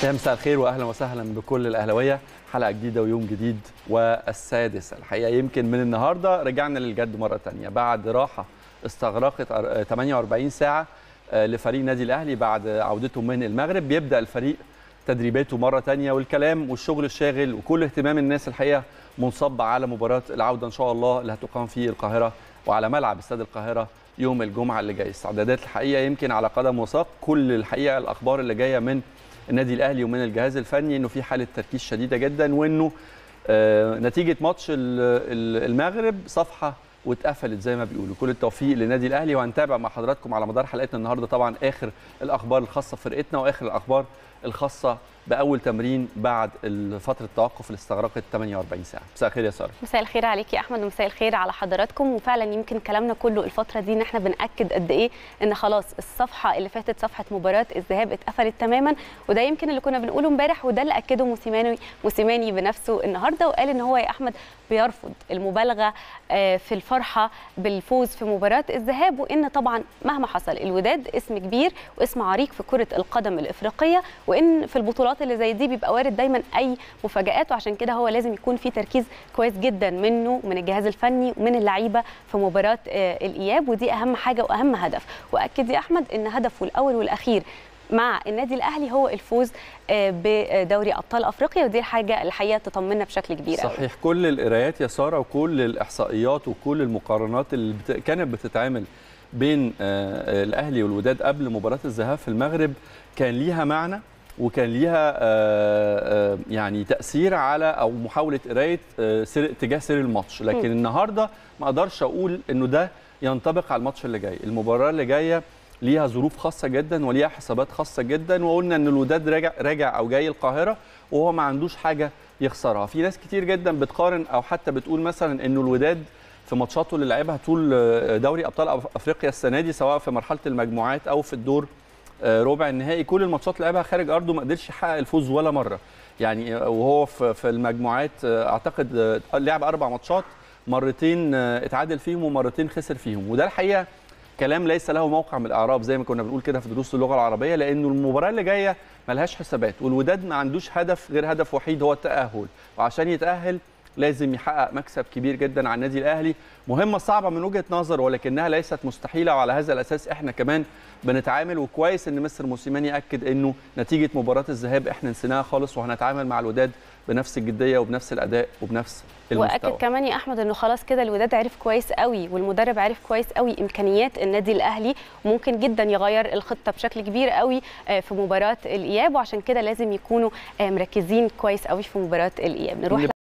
يا مساء الخير واهلا وسهلا بكل الاهلاويه حلقه جديده ويوم جديد والسادس الحقيقه يمكن من النهارده رجعنا للجد مره ثانيه بعد راحه استغرقت 48 ساعه لفريق نادي الاهلي بعد عودته من المغرب بيبدا الفريق تدريباته مره ثانيه والكلام والشغل الشاغل وكل اهتمام الناس الحقيقه منصب على مباراه العوده ان شاء الله اللي هتقام في القاهره وعلى ملعب استاد القاهره يوم الجمعه اللي جاي استعدادات الحقيقه يمكن على قدم وساق كل الحقيقه الاخبار اللي جايه من النادي الاهلي ومن الجهاز الفني انه في حاله تركيز شديده جدا وانه آه نتيجه ماتش المغرب صفحه واتقفلت زي ما بيقولوا كل التوفيق للنادي الاهلي وهنتابع مع حضراتكم على مدار حلقتنا النهارده طبعا اخر الاخبار الخاصه بفرقتنا واخر الاخبار الخاصه باول تمرين بعد فتره التوقف اللي استغرقت 48 ساعه مساء الخير يا ساره مساء الخير عليك يا احمد ومساء الخير على حضراتكم وفعلا يمكن كلامنا كله الفتره دي ان احنا بناكد قد ايه ان خلاص الصفحه اللي فاتت صفحه مباراه الذهاب اتقفلت تماما وده يمكن اللي كنا بنقوله امبارح وده اللي اكده موسيماني موسيماني بنفسه النهارده وقال ان هو يا احمد بيرفض المبالغه في الفرحه بالفوز في مباراه الذهاب وان طبعا مهما حصل الوداد اسم كبير واسم عريق في كره القدم الافريقيه وان في البطولات اللي زي دي بيبقى وارد دايما اي مفاجات وعشان كده هو لازم يكون في تركيز كويس جدا منه من الجهاز الفني ومن اللعيبه في مباراه الاياب ودي اهم حاجه واهم هدف واكد يا احمد ان هدفه الاول والاخير مع النادي الاهلي هو الفوز بدوري ابطال افريقيا ودي الحاجه الحقيقه تطمنا بشكل كبير صحيح أوي. كل القرايات يا ساره وكل الاحصائيات وكل المقارنات اللي بت... كانت بتتعمل بين الاهلي والوداد قبل مباراه الذهاب في المغرب كان ليها معنى وكان ليها يعني تاثير على او محاوله قرايه سير اتجاه سير الماتش لكن النهارده ما اقدرش اقول انه ده ينطبق على الماتش اللي جاي المباراه اللي جايه ليها ظروف خاصه جدا وليها حسابات خاصه جدا وقلنا ان الوداد راجع راجع او جاي القاهره وهو ما عندوش حاجه يخسرها في ناس كتير جدا بتقارن او حتى بتقول مثلا انه الوداد في ماتشاته اللي لعبها طول دوري ابطال افريقيا السنه دي سواء في مرحله المجموعات او في الدور ربع النهائي كل الماتشات لعبها خارج ارضه ما قدرش يحقق الفوز ولا مره يعني وهو في المجموعات اعتقد لعب اربع ماتشات مرتين اتعادل فيهم ومرتين خسر فيهم وده الحقيقه كلام ليس له موقع من الاعراب زي ما كنا بنقول كده في دروس اللغه العربيه لانه المباراه اللي جايه ملهاش حسابات والوداد ما عندوش هدف غير هدف وحيد هو التاهل وعشان يتاهل لازم يحقق مكسب كبير جدا على النادي الاهلي مهمه صعبه من وجهه نظر ولكنها ليست مستحيله وعلى هذا الاساس احنا كمان بنتعامل وكويس ان مستر موسيماني اكد انه نتيجه مباراه الذهاب احنا نسيناها خالص وهنتعامل مع الوداد بنفس الجديه وبنفس الاداء وبنفس المستوى واكد كمان يا احمد انه خلاص كده الوداد عرف كويس قوي والمدرب عرف كويس قوي امكانيات النادي الاهلي وممكن جدا يغير الخطه بشكل كبير قوي في مباراه الاياب وعشان كده لازم يكونوا مركزين كويس قوي في مباراه الاياب نروح